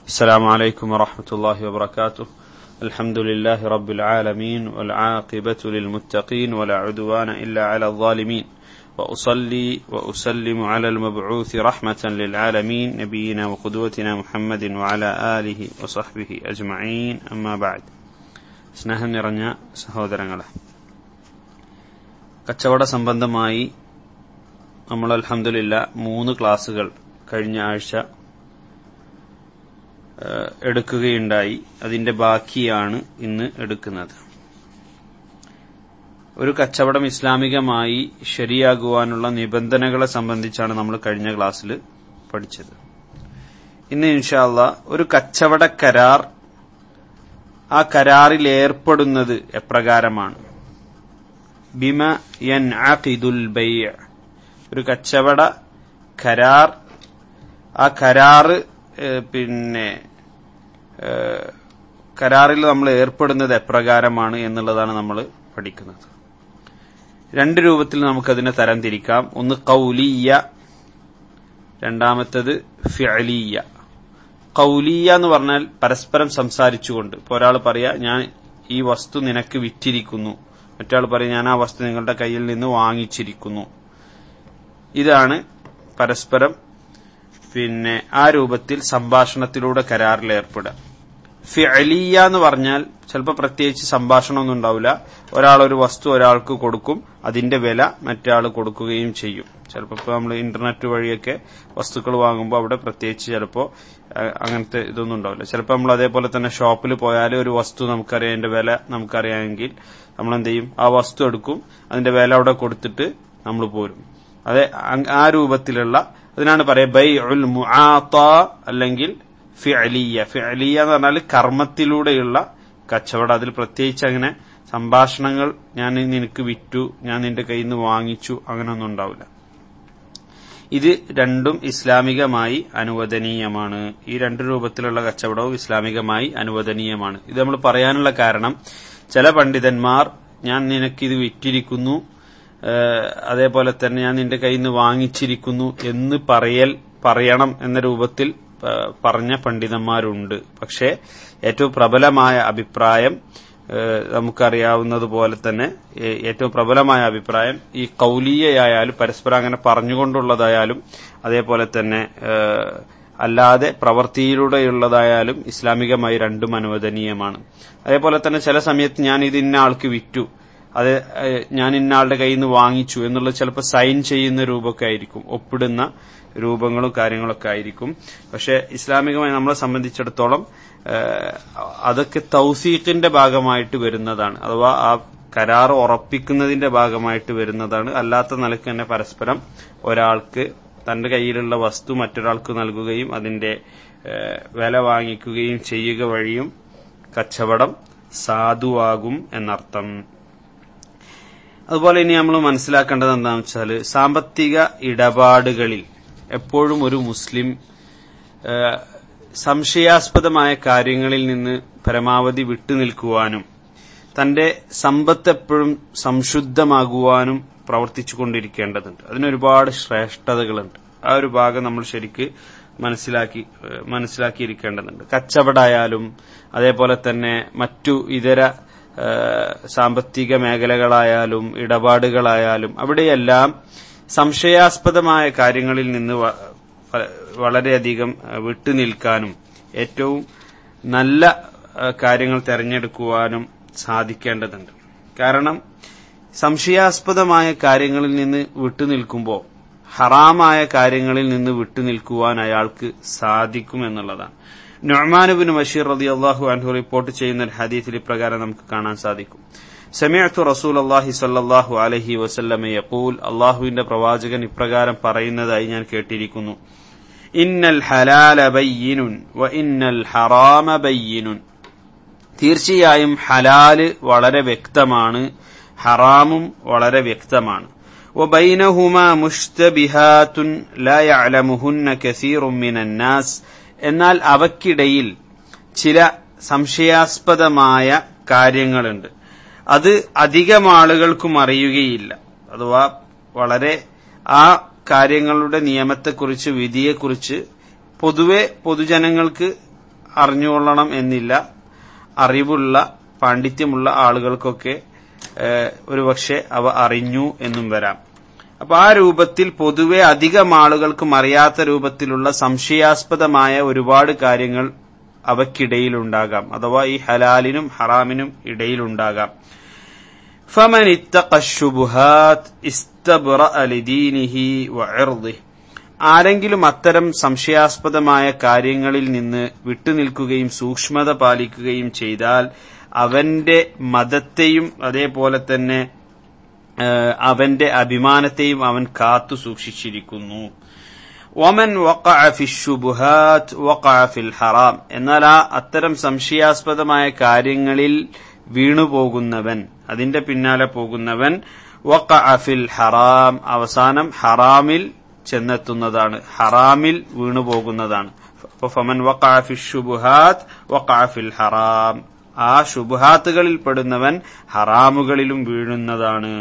السلام عليكم ورحمة الله وبركاته الحمد لله رب العالمين والعاقبة للمتقين ولا عدوان إلا على الظالمين وأصلي وأسلم على المبعوث رحمة للعالمين نبينا وقدوتنا محمد وعلى آله وصحبه أجمعين أما بعد സ്നേഹം നിറഞ്ഞ സഹോദരങ്ങളെ കച്ചവട സംബന്ധമായി നമ്മൾ അൽഹംദുലില്ല മൂന്ന് ക്ലാസുകൾ കഴിഞ്ഞ ആഴ്ച ഏഹ്, എടുക്കുകയുണ്ടായി അതിന്റെ ബാക്കിയാണ് ഇന്ന് എടുക്കുന്നത് ഒരു കച്ചവടം ഇസ്ലാമികമായി ശരിയാകുവാനുള്ള നിബന്ധനകളെ സംബന്ധിച്ചാണ് നമ്മൾ കഴിഞ്ഞ ക്ലാസ്സിൽ പഠിച്ചത് ഇന്ന് ഇൻഷാല്ല ഒരു കച്ചവട കരാർ ആ കരാറിൽ ഏർപ്പെടുന്നത് എപ്രകാരമാണ് ബിമ യൻ ബൈഅ ഒരു കച്ചവട കരാർ ആ കരാറ് ഏഹ്, പിന്നെ ഏഹ്, കരാറിൽ നമ്മൾ ഏർപ്പെടുന്നത് എപ്രകാരമാണ് എന്നുള്ളതാണ് നമ്മൾ പഠിക്കുന്നത് രണ്ട് രൂപത്തിൽ നമുക്കതിനെ തരംതിരിക്കാം ഒന്ന് കൗലിയ രണ്ടാമത്തത് ഫിഅലിയ കൗലിയ എന്ന് പറഞ്ഞാൽ പരസ്പരം സംസാരിച്ചുകൊണ്ട് ഇപ്പൊ ഒരാൾ പറയാ ഞാൻ ഈ വസ്തു നിനക്ക് വിറ്റിരിക്കുന്നു മറ്റാൾ പറയും ഞാൻ ആ വസ്തു നിങ്ങളുടെ കയ്യിൽ നിന്ന് വാങ്ങിച്ചിരിക്കുന്നു ഇതാണ് പരസ്പരം പിന്നെ ആ രൂപത്തിൽ സംഭാഷണത്തിലൂടെ കരാറിൽ ഏർപ്പെടുക ഫിഅലിയ എന്ന് പറഞ്ഞാൽ ചിലപ്പോൾ പ്രത്യേകിച്ച് സംഭാഷണമൊന്നും ഉണ്ടാവില്ല ഒരാൾ ഒരു വസ്തു ഒരാൾക്ക് കൊടുക്കും അതിന്റെ വില മറ്റാൾ കൊടുക്കുകയും ചെയ്യും ചിലപ്പോൾ ഇപ്പോൾ നമ്മൾ ഇന്റർനെറ്റ് വഴിയൊക്കെ വസ്തുക്കൾ വാങ്ങുമ്പോൾ അവിടെ പ്രത്യേകിച്ച് ചിലപ്പോൾ അങ്ങനത്തെ ഇതൊന്നും ഉണ്ടാവില്ല ചിലപ്പോൾ നമ്മൾ അതേപോലെ തന്നെ ഷോപ്പിൽ പോയാൽ ഒരു വസ്തു നമുക്കറിയാം അതിന്റെ വില നമുക്കറിയാമെങ്കിൽ നമ്മൾ എന്ത് ചെയ്യും ആ വസ്തു എടുക്കും അതിന്റെ വില അവിടെ കൊടുത്തിട്ട് നമ്മൾ പോരും അതെ അങ് ആ രൂപത്തിലുള്ള അതിനാണ് പറയുക ബൈ ഉൽ മുആത്ത അല്ലെങ്കിൽ ഫിഅലിയ ഫിഅലിയ എന്ന് പറഞ്ഞാൽ കർമ്മത്തിലൂടെയുള്ള കച്ചവടം അതിൽ പ്രത്യേകിച്ച് അങ്ങനെ സംഭാഷണങ്ങൾ ഞാൻ നിനക്ക് വിറ്റു ഞാൻ നിന്റെ കയ്യിൽ നിന്ന് വാങ്ങിച്ചു അങ്ങനെയൊന്നും ഉണ്ടാവില്ല ഇത് രണ്ടും ഇസ്ലാമികമായി അനുവദനീയമാണ് ഈ രണ്ട് രൂപത്തിലുള്ള കച്ചവടവും ഇസ്ലാമികമായി അനുവദനീയമാണ് ഇത് നമ്മൾ പറയാനുള്ള കാരണം ചില പണ്ഡിതന്മാർ ഞാൻ നിനക്കിത് വിറ്റിരിക്കുന്നു ഏഹ്, അതേപോലെ തന്നെ ഞാൻ നിന്റെ കയ്യിൽ നിന്ന് വാങ്ങിച്ചിരിക്കുന്നു എന്ന് പറയൽ പറയണം എന്ന രൂപത്തിൽ ഏഹ്, പറഞ്ഞ പണ്ഡിതന്മാരുണ്ട് പക്ഷേ ഏറ്റവും പ്രബലമായ അഭിപ്രായം ഏഹ്, നമുക്കറിയാവുന്നതുപോലെ തന്നെ ഏഹ്, ഏറ്റവും പ്രബലമായ അഭിപ്രായം ഈ കൗലീയയായാലും പരസ്പരം അങ്ങനെ പറഞ്ഞുകൊണ്ടുള്ളതായാലും അതേപോലെ തന്നെ ഏഹ്, അല്ലാതെ പ്രവൃത്തിയിലൂടെയുള്ളതായാലും ഇസ്ലാമികമായി രണ്ടും അനുവദനീയമാണ് അതേപോലെ തന്നെ ചില സമയത്ത് ഞാൻ ഇത് ഇന്ന ആൾക്ക് വിറ്റു അത് ഏഹ്, ഞാൻ ഇന്ന ആളുടെ കയ്യിൽ നിന്ന് വാങ്ങിച്ചു എന്നുള്ളത് ചിലപ്പോൾ സൈൻ ചെയ്യുന്ന രൂപമൊക്കെ ആയിരിക്കും ഒപ്പിടുന്ന രൂപങ്ങളും കാര്യങ്ങളൊക്കെ ആയിരിക്കും പക്ഷെ ഇസ്ലാമികമായി നമ്മളെ സംബന്ധിച്ചിടത്തോളം ഏഹ്, അതൊക്കെ തൗസീഖിന്റെ ഭാഗമായിട്ട് വരുന്നതാണ് അഥവാ ആ കരാർ ഉറപ്പിക്കുന്നതിന്റെ ഭാഗമായിട്ട് വരുന്നതാണ് അല്ലാത്ത നിലക്ക് തന്നെ പരസ്പരം ഒരാൾക്ക് തന്റെ കയ്യിലുള്ള വസ്തു മറ്റൊരാൾക്ക് നൽകുകയും അതിന്റെ ഏഹ്, വില വാങ്ങിക്കുകയും ചെയ്യുക വഴിയും കച്ചവടം സാധുവാകും എന്നർത്ഥം അതുപോലെ ഇനി നമ്മൾ മനസ്സിലാക്കേണ്ടത് എന്താണെന്ന് വെച്ചാൽ സാമ്പത്തിക ഇടപാടുകളിൽ എപ്പോഴും ഒരു മുസ്ലിം ഏഹ്, സംശയാസ്പദമായ കാര്യങ്ങളിൽ നിന്ന് പരമാവധി വിട്ടുനിൽക്കുവാനും തന്റെ സമ്പത്ത് എപ്പോഴും സംശുദ്ധമാകുവാനും പ്രവർത്തിച്ചുകൊണ്ടിരിക്കേണ്ടതുണ്ട് അതിനൊരുപാട് ശ്രേഷ്ഠതകളുണ്ട് ആ ഒരു ഭാഗം നമ്മൾ ശരിക്ക് മനസ്സിലാക്കി ഏഹ്, മനസ്സിലാക്കിയിരിക്കേണ്ടതുണ്ട് കച്ചവടമായാലും അതേപോലെ തന്നെ മറ്റു ഇതര ഏഹ്, സാമ്പത്തിക മേഖലകളായാലും ഇടപാടുകളായാലും അവിടെയെല്ലാം സംശയാസ്പദമായ കാര്യങ്ങളിൽ നിന്ന് വ- വ- വളരെയധികം ഏഹ്, വിട്ടുനിൽക്കാനും ഏറ്റവും നല്ല ഏഹ്, കാര്യങ്ങൾ തെരഞ്ഞെടുക്കുവാനും സാധിക്കേണ്ടതുണ്ട് കാരണം സംശയാസ്പദമായ കാര്യങ്ങളിൽ നിന്ന് വിട്ടുനിൽക്കുമ്പോൾ ഹറാമായ കാര്യങ്ങളിൽ നിന്ന് വിട്ടുനിൽക്കുവാൻ അയാൾക്ക് സാധിക്കും എന്നുള്ളതാണ് നൊമാനുബിൻ ബഷീർ റതി അള്ളാഹു അൻഹു റിപ്പോർട്ട് ചെയ്യുന്ന ഒരു ഹദീസിൽ ഇപ്രകാരം നമുക്ക് കാണാൻ സാധിക്കും സമയത്തു റസൂൽ അള്ളാഹി സല്ലാഹു അലഹി വസല്ലമ യഖൂൽ അള്ളാഹുവിന്റെ പ്രവാചകൻ ഇപ്രകാരം പറയുന്നതായി ഞാൻ കേട്ടിരിക്കുന്നു ഇന്നൽ ഹലാല ബയ്യിനുൻ വ ഇന്നൽ ഹറാമ ബയ്യിനുൻ തീർച്ചയായും ഹലാല് വളരെ വ്യക്തമാണ് ഹറാമും വളരെ വ്യക്തമാണ് وبينهما مشتبهات لا يعلمهن كثير من الناس എന്നാൽ അവക്കിടയിൽ ചില സംശയാസ്പദമായ കാര്യങ്ങളുണ്ട് അത് അധികം ആളുകൾക്കും അറിയുകയില്ല അഥവാ വളരെ ആ കാര്യങ്ങളുടെ നിയമത്തെക്കുറിച്ച് വിധിയെക്കുറിച്ച് പൊതുവെ പൊതുജനങ്ങൾക്ക് അറിഞ്ഞുകൊള്ളണം എന്നില്ല അറിവുള്ള പാണ്ഡിത്യമുള്ള ആളുകൾക്കൊക്കെ ഏഹ്, ഒരുപക്ഷെ അവ അറിഞ്ഞു എന്നും വരാം അപ്പൊ ആ രൂപത്തിൽ പൊതുവെ അധികം ആളുകൾക്കും അറിയാത്ത രൂപത്തിലുള്ള സംശയാസ്പദമായ ഒരുപാട് കാര്യങ്ങൾ അവക്കിടയിലുണ്ടാകാം അഥവാ ഈ ഹലാലിനും ഹറാമിനും ഇടയിലുണ്ടാകാം فمن اتقى الشبهات استبرأ لدينه وعرضه ആരെങ്കിലും അത്തരം സംശയാസ്പദമായ കാര്യങ്ങളിൽ നിന്ന് വിട്ടുനിൽക്കുകയും സൂക്ഷ്മത പാലിക്കുകയും ചെയ്താൽ അവന്റെ മതത്തെയും അതേപോലെ തന്നെ ഏഹ്, അവന്റെ അഭിമാനത്തെയും അവൻ കാത്തു സൂക്ഷിച്ചിരിക്കുന്നു ഒമൻ ഫിഷുബുഹാത്ത് ഫിൽ ഹറാം എന്നാൽ ആ അത്തരം സംശയാസ്പദമായ കാര്യങ്ങളിൽ വീണുപോകുന്നവൻ അതിന്റെ പിന്നാലെ പോകുന്നവൻ ഫിൽ ഹറാം അവസാനം ഹറാമിൽ ചെന്നെത്തുന്നതാണ് ഹറാമിൽ വീണുപോകുന്നതാണ് അപ്പൊ ഫമൻ ഫിഷുബുഹാത്ത് ഫിൽ ഹറാം ആ ശുബുഹാത്തുകളിൽ പെടുന്നവൻ ഹറാമുകളിലും വീഴുന്നതാണ്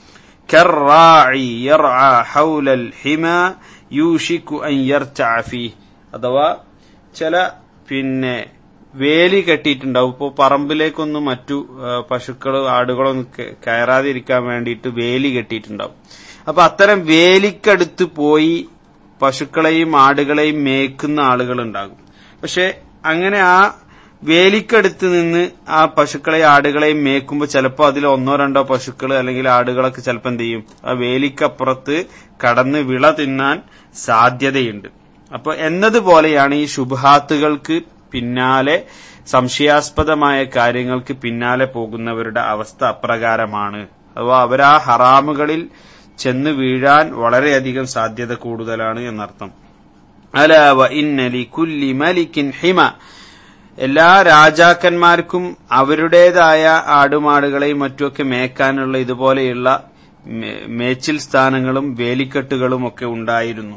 كالراعي يرعى حول الحمى يوشك أن يرتع فيه അഥവാ ചില പിന്നെ വേലി കെട്ടിയിട്ടുണ്ടാവും ഇപ്പോൾ പറമ്പിലേക്കൊന്നും മറ്റു പശുക്കളോ ആടുകളോ ഒന്നും ക- കയറാതിരിക്കാൻ വേണ്ടിയിട്ട് വേലി കെട്ടിയിട്ടുണ്ടാവും അപ്പൊ അത്തരം വേലിക്കടുത്ത് പോയി പശുക്കളെയും ആടുകളെയും മേക്കുന്ന ആളുകൾ ഉണ്ടാകും പക്ഷെ അങ്ങനെ ആ വേലിക്കടുത്ത് നിന്ന് ആ പശുക്കളെയും ആടുകളെയും മേക്കുമ്പോൾ ചിലപ്പോൾ അതിൽ ഒന്നോ രണ്ടോ പശുക്കൾ അല്ലെങ്കിൽ ആടുകളൊക്കെ ചിലപ്പോൾ എന്ത് ചെയ്യും ആ വേലിക്കപ്പുറത്ത് കടന്ന് വിള തിന്നാൻ സാധ്യതയുണ്ട് അപ്പൊ എന്നതുപോലെയാണ് ഈ ശുഭാത്തുകൾക്ക് പിന്നാലെ സംശയാസ്പദമായ കാര്യങ്ങൾക്ക് പിന്നാലെ പോകുന്നവരുടെ അവസ്ഥ അപ്രകാരമാണ് അഥവാ അവരാ ഹറാമുകളിൽ ചെന്ന് വീഴാൻ വളരെയധികം സാധ്യത കൂടുതലാണ് എന്നർത്ഥം അല വ ഇന്നലി കുല്ലി മലിക്കിൻ ഹിമ എല്ലാ രാജാക്കന്മാർക്കും അവരുടേതായ ആടുമാടുകളെയും മറ്റുമൊക്കെ മേക്കാനുള്ള ഇതുപോലെയുള്ള മേ- മേച്ചിൽ സ്ഥാനങ്ങളും വേലിക്കെട്ടുകളും ഒക്കെ ഉണ്ടായിരുന്നു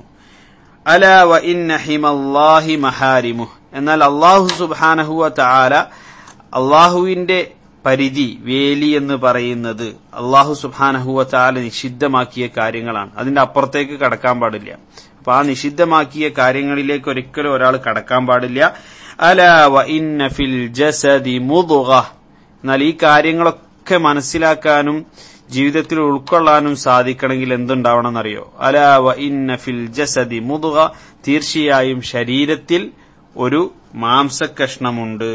അല വ ഇന്ന ഹിമല്ലാഹി മഹാരിമു എന്നാൽ അള്ളാഹു സുബാനഹുവ താല അള്ളാഹുവിന്റെ പരിധി വേലി എന്ന് പറയുന്നത് അള്ളാഹു സുബാനഹുവ താല നിഷിദ്ധമാക്കിയ കാര്യങ്ങളാണ് അതിന്റെ അപ്പുറത്തേക്ക് കടക്കാൻ പാടില്ല അപ്പൊ ആ നിഷിദ്ധമാക്കിയ കാര്യങ്ങളിലേക്ക് ഒരിക്കലും ഒരാൾ കടക്കാൻ പാടില്ല അല വ ഇന്ന ഫിൽ ജസദി മുദുഗ എന്നാൽ ഈ കാര്യങ്ങളൊക്കെ മനസ്സിലാക്കാനും ജീവിതത്തിൽ ഉൾക്കൊള്ളാനും സാധിക്കണമെങ്കിൽ എന്തുണ്ടാവണമെന്നറിയോ അല വ ഇന്ന ഫിൽ ജസദി മുദുഗ തീർച്ചയായും ശരീരത്തിൽ ഒരു മാംസക്കഷ്ണമുണ്ട്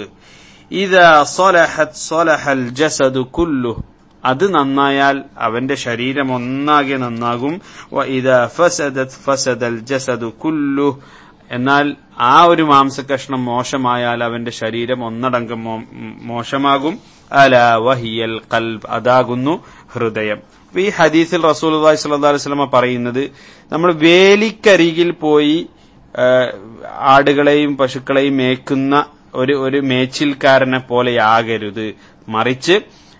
ഇതാ സൊലഹത് സൊലഹൽ ജസദു കുല്ലു അത് നന്നായാൽ അവന്റെ ശരീരം ഒന്നാകെ നന്നാകും വ ഇതാ ഫസദത് ഫസദൽ ജസദു കുല്ലു എന്നാൽ ആ ഒരു മാംസകഷ്ണം മോശമായാൽ അവന്റെ ശരീരം ഒന്നടങ്കം മോ- മോശമാകും അല വഹിയൽ കൽബ് അതാകുന്നു ഹൃദയം അപ്പൊ ഈ ഹദീസിൽ റസൂൽ സല്ലല്ലാഹു അലൈഹി വസല്ലമ പറയുന്നത് നമ്മൾ വേലിക്കരികിൽ പോയി ആ, ആടുകളെയും പശുക്കളെയും മേക്കുന്ന ഒരു ഒരു മേച്ചിൽക്കാരനെ പോലെയാകരുത് മറിച്ച്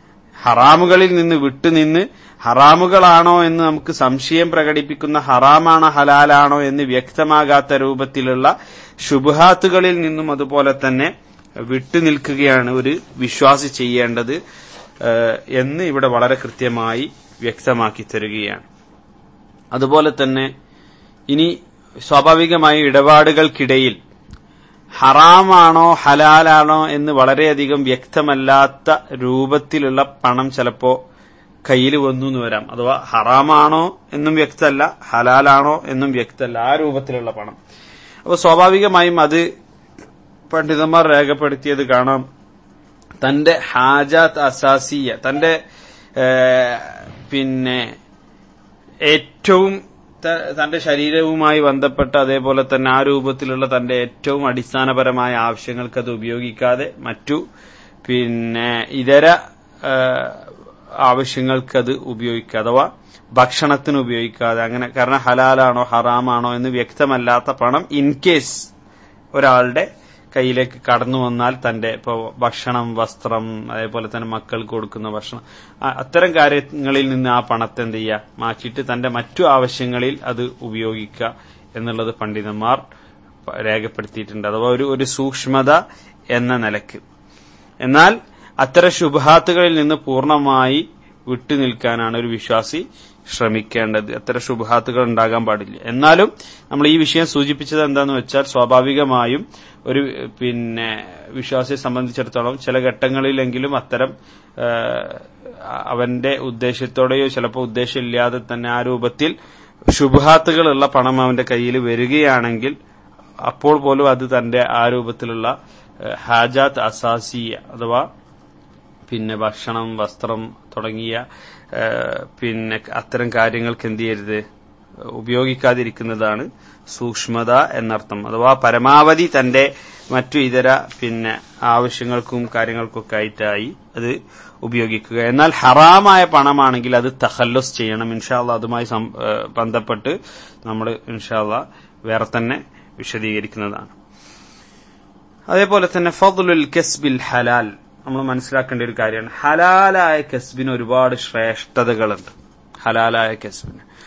ഹറാമുകളിൽ നിന്ന് വിട്ടുനിന്ന് ഹറാമുകളാണോ എന്ന് നമുക്ക് സംശയം പ്രകടിപ്പിക്കുന്ന ഹറാമാണോ ഹലാലാണോ എന്ന് വ്യക്തമാകാത്ത രൂപത്തിലുള്ള ശുഭഹാത്തുകളിൽ നിന്നും അതുപോലെ തന്നെ വിട്ടുനിൽക്കുകയാണ് ഒരു വിശ്വാസി ചെയ്യേണ്ടത് ഏഹ്, എന്ന് ഇവിടെ വളരെ കൃത്യമായി വ്യക്തമാക്കി തരികയാണ് അതുപോലെ തന്നെ ഇനി സ്വാഭാവികമായി ഇടപാടുകൾക്കിടയിൽ ഹറാമാണോ ഹലാലാണോ എന്ന് വളരെയധികം വ്യക്തമല്ലാത്ത രൂപത്തിലുള്ള പണം ചിലപ്പോ കയ്യിൽ വന്നു എന്ന് വരാം അഥവാ ഹറാമാണോ എന്നും വ്യക്തമല്ല ഹലാലാണോ എന്നും വ്യക്തമല്ല ആ രൂപത്തിലുള്ള പണം അപ്പൊ സ്വാഭാവികമായും അത് പണ്ഡിതന്മാർ രേഖപ്പെടുത്തിയത് കാണാം തന്റെ ഹാജാത്ത് അസാസിയ തന്റെ ഏഹ്, പിന്നെ ഏറ്റവും ത- തന്റെ ശരീരവുമായി ബന്ധപ്പെട്ട അതേപോലെ തന്നെ ആ രൂപത്തിലുള്ള തന്റെ ഏറ്റവും അടിസ്ഥാനപരമായ ആവശ്യങ്ങൾക്ക് അത് ഉപയോഗിക്കാതെ മറ്റു പിന്നെ ഇതര ആ, ആവശ്യങ്ങൾക്ക് അത് ഉപയോഗിക്കുക അഥവാ ഭക്ഷണത്തിന് ഉപയോഗിക്കാതെ അങ്ങനെ കാരണം ഹലാലാണോ ഹറാമാണോ എന്ന് വ്യക്തമല്ലാത്ത പണം ഇൻ കേസ് ഒരാളുടെ കയ്യിലേക്ക് കടന്നു വന്നാൽ തന്റെ ഇപ്പോ ഭക്ഷണം വസ്ത്രം അതേപോലെ തന്നെ മക്കൾക്ക് കൊടുക്കുന്ന ഭക്ഷണം ആ- അത്തരം കാര്യങ്ങളിൽ നിന്ന് ആ പണത്തെ എന്ത് ചെയ്യുക മാറ്റിയിട്ട് തന്റെ മറ്റു ആവശ്യങ്ങളിൽ അത് ഉപയോഗിക്കുക എന്നുള്ളത് പണ്ഡിതന്മാർ പ- രേഖപ്പെടുത്തിയിട്ടുണ്ട് അഥവാ ഒരു ഒരു സൂക്ഷ്മത എന്ന നിലക്ക് എന്നാൽ അത്തരം ശുഭാത്തുകളിൽ നിന്ന് പൂർണ്ണമായി വിട്ടുനിൽക്കാനാണ് ഒരു വിശ്വാസി ശ്രമിക്കേണ്ടത് അത്തരം ശുഭാത്തുകൾ ഉണ്ടാകാൻ പാടില്ല എന്നാലും നമ്മൾ ഈ വിഷയം സൂചിപ്പിച്ചത് എന്താന്ന് വെച്ചാൽ സ്വാഭാവികമായും ഒരു പിന്നെ വിശ്വാസിയെ സംബന്ധിച്ചിടത്തോളം ചില ഘട്ടങ്ങളിലെങ്കിലും അത്തരം അവന്റെ ഉദ്ദേശത്തോടെയോ ചിലപ്പോൾ ഉദ്ദേശമില്ലാതെ തന്നെ ആ രൂപത്തിൽ ശുഭാത്തുകളുള്ള പണം അവന്റെ കയ്യിൽ വരികയാണെങ്കിൽ അപ്പോൾ പോലും അത് തന്റെ ആ രൂപത്തിലുള്ള ഹാജാത്ത് അസാസിയ അഥവാ പിന്നെ ഭക്ഷണം വസ്ത്രം തുടങ്ങിയ പിന്നെ അത്തരം കാര്യങ്ങൾക്ക് എന്ത് ചെയ്യരുത് ഉപയോഗിക്കാതിരിക്കുന്നതാണ് സൂക്ഷ്മത എന്നർത്ഥം അഥവാ പരമാവധി തന്റെ മറ്റു ഇതര പിന്നെ ആവശ്യങ്ങൾക്കും കാര്യങ്ങൾക്കൊക്കെ ആയിട്ടായി അത് ഉപയോഗിക്കുക എന്നാൽ ഹറാമായ പണമാണെങ്കിൽ അത് തഹല്ലുസ് ചെയ്യണം ഇൻഷാല്ല അതുമായി ബന്ധപ്പെട്ട് നമ്മൾ ഇൻഷാല്ല വേറെ തന്നെ വിശദീകരിക്കുന്നതാണ് അതേപോലെ തന്നെ ഫضലുൽ കസ്ബിൽ ഹലാൽ നമ്മൾ മനസ്സിലാക്കേണ്ട ഒരു കാര്യമാണ് ഹലാലായ കസ്ബിന് ഒരുപാട് ശ്രേഷ്ഠതകളുണ്ട് ഹലാലായ കസ്ബിന്